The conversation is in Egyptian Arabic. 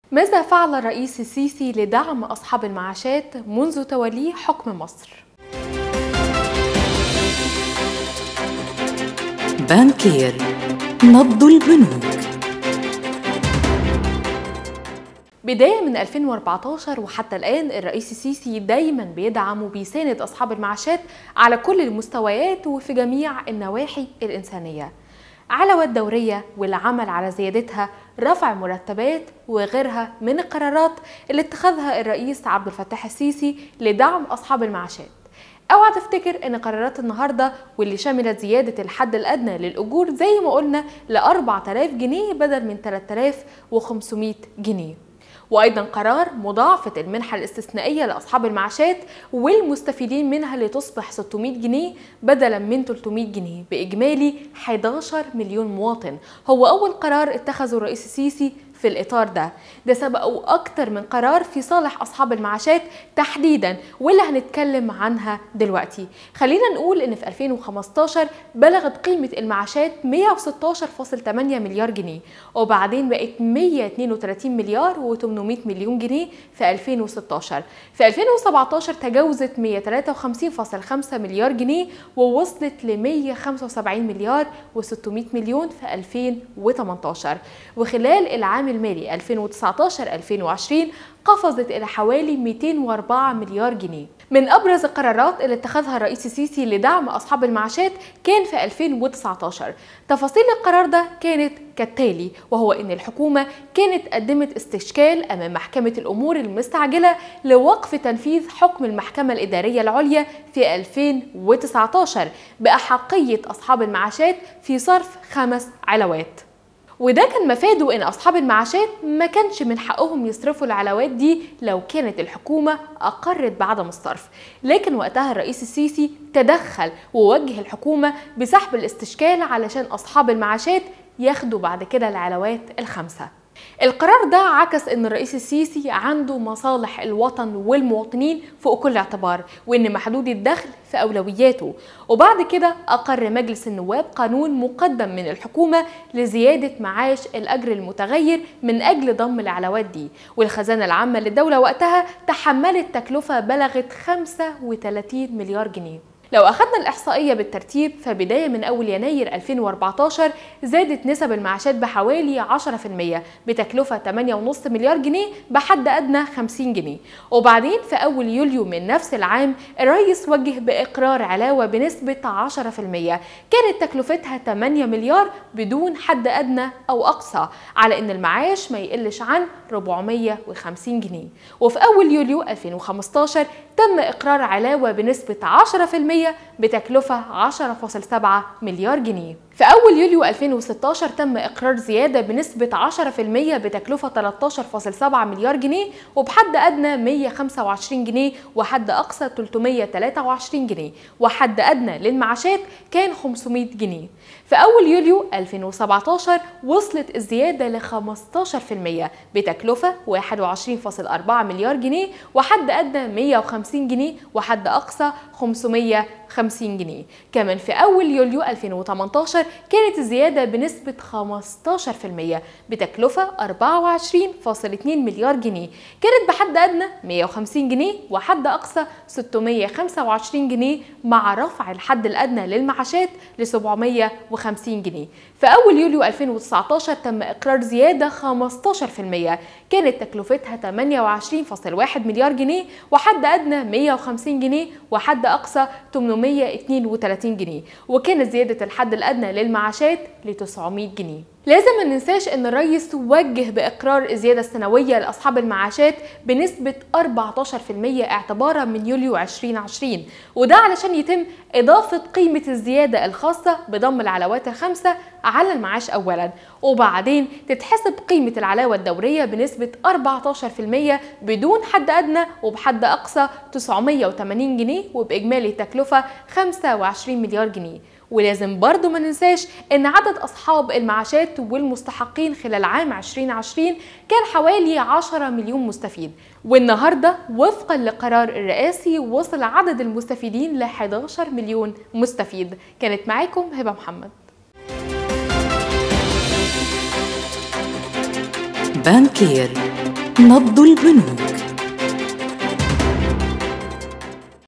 ماذا فعل الرئيس السيسي لدعم أصحاب المعاشات منذ توليه حكم مصر؟ بانكير نبض البنوك بداية من 2014 وحتى الآن الرئيس السيسي دايما بيدعم وبيساند أصحاب المعاشات على كل المستويات وفي جميع النواحي الإنسانية علاوات دورية والعمل على زيادتها رفع مرتبات وغيرها من القرارات اللي اتخذها الرئيس عبد الفتاح السيسي لدعم أصحاب المعاشات اوعى تفتكر ان قرارات النهارده واللي شملت زياده الحد الادنى للاجور زي ما قلنا ل 4000 جنيه بدل من 3500 جنيه وايضا قرار مضاعفه المنحه الاستثنائيه لاصحاب المعاشات والمستفيدين منها لتصبح 600 جنيه بدلا من 300 جنيه باجمالي 11 مليون مواطن هو اول قرار اتخذه الرئيس السيسي في الإطار ده ده سبقوا أكتر من قرار في صالح أصحاب المعاشات تحديدا واللي هنتكلم عنها دلوقتي خلينا نقول إن في 2015 بلغت قيمة المعاشات 116.8 مليار جنيه وبعدين بقت 132 مليار و800 مليون جنيه في 2016 في 2017 تجاوزت 153.5 مليار جنيه ووصلت ل 175 مليار و600 مليون في 2018 وخلال العام المالي 2019-2020 قفزت إلى حوالي 204 مليار جنيه من أبرز القرارات اللي اتخذها الرئيس السيسي لدعم أصحاب المعاشات كان في 2019 تفاصيل القرار ده كانت كالتالي وهو أن الحكومة كانت قدمت استشكال أمام محكمة الأمور المستعجلة لوقف تنفيذ حكم المحكمة الإدارية العليا في 2019 بأحقية أصحاب المعاشات في صرف خمس علاوات وده كان مفاده ان اصحاب المعاشات ما كانش من حقهم يصرفوا العلاوات دي لو كانت الحكومه اقرت بعدم الصرف لكن وقتها الرئيس السيسي تدخل ووجه الحكومه بسحب الاستشكال علشان اصحاب المعاشات ياخدوا بعد كده العلاوات الخمسه القرار ده عكس ان الرئيس السيسي عنده مصالح الوطن والمواطنين فوق كل اعتبار وان محدود الدخل في اولوياته وبعد كده اقر مجلس النواب قانون مقدم من الحكومه لزياده معاش الاجر المتغير من اجل ضم العلاوات دي والخزانه العامه للدوله وقتها تحملت تكلفه بلغت 35 مليار جنيه لو أخذنا الإحصائية بالترتيب فبداية من أول يناير 2014 زادت نسب المعاشات بحوالي 10% بتكلفة 8.5 مليار جنيه بحد أدنى 50 جنيه وبعدين في أول يوليو من نفس العام الرئيس وجه بإقرار علاوة بنسبة 10% كانت تكلفتها 8 مليار بدون حد أدنى أو أقصى على أن المعاش ما يقلش عن 450 جنيه وفي أول يوليو 2015 تم إقرار علاوة بنسبة 10% بتكلفة 10.7 مليار جنيه في أول يوليو 2016 تم إقرار زيادة بنسبة 10% بتكلفة 13.7 مليار جنيه وبحد أدنى 125 جنيه وحد أقصى 323 جنيه وحد أدنى للمعاشات كان 500 جنيه في أول يوليو 2017 وصلت الزيادة ل 15% بتكلفة 21.4 مليار جنيه وحد أدنى 150 جنيه وحد أقصى 550 جنيه كمان في أول يوليو 2018 كانت الزيادة بنسبة 15% بتكلفة 24.2 مليار جنيه كانت بحد أدنى 150 جنيه وحد أقصى 625 جنيه مع رفع الحد الأدنى للمعاشات ل 750 جنيه في أول يوليو 2019 تم إقرار زيادة 15% كانت تكلفتها 28.1 مليار جنيه وحد أدنى 150 جنيه وحد أقصى 832 جنيه وكانت زيادة الحد الأدنى للمعاشات ل 900 جنيه لازم ما ننساش ان الرئيس وجه باقرار الزياده السنويه لاصحاب المعاشات بنسبه 14% اعتبارا من يوليو 2020 وده علشان يتم اضافه قيمه الزياده الخاصه بضم العلاوات الخمسه على المعاش اولا وبعدين تتحسب قيمه العلاوه الدوريه بنسبه 14% بدون حد ادنى وبحد اقصى 980 جنيه وباجمالي تكلفه 25 مليار جنيه ولازم برضو ما ننساش ان عدد اصحاب المعاشات والمستحقين خلال عام 2020 كان حوالي 10 مليون مستفيد والنهارده وفقا لقرار الرئاسي وصل عدد المستفيدين ل 11 مليون مستفيد كانت معاكم هبه محمد بانكير نبض البنوك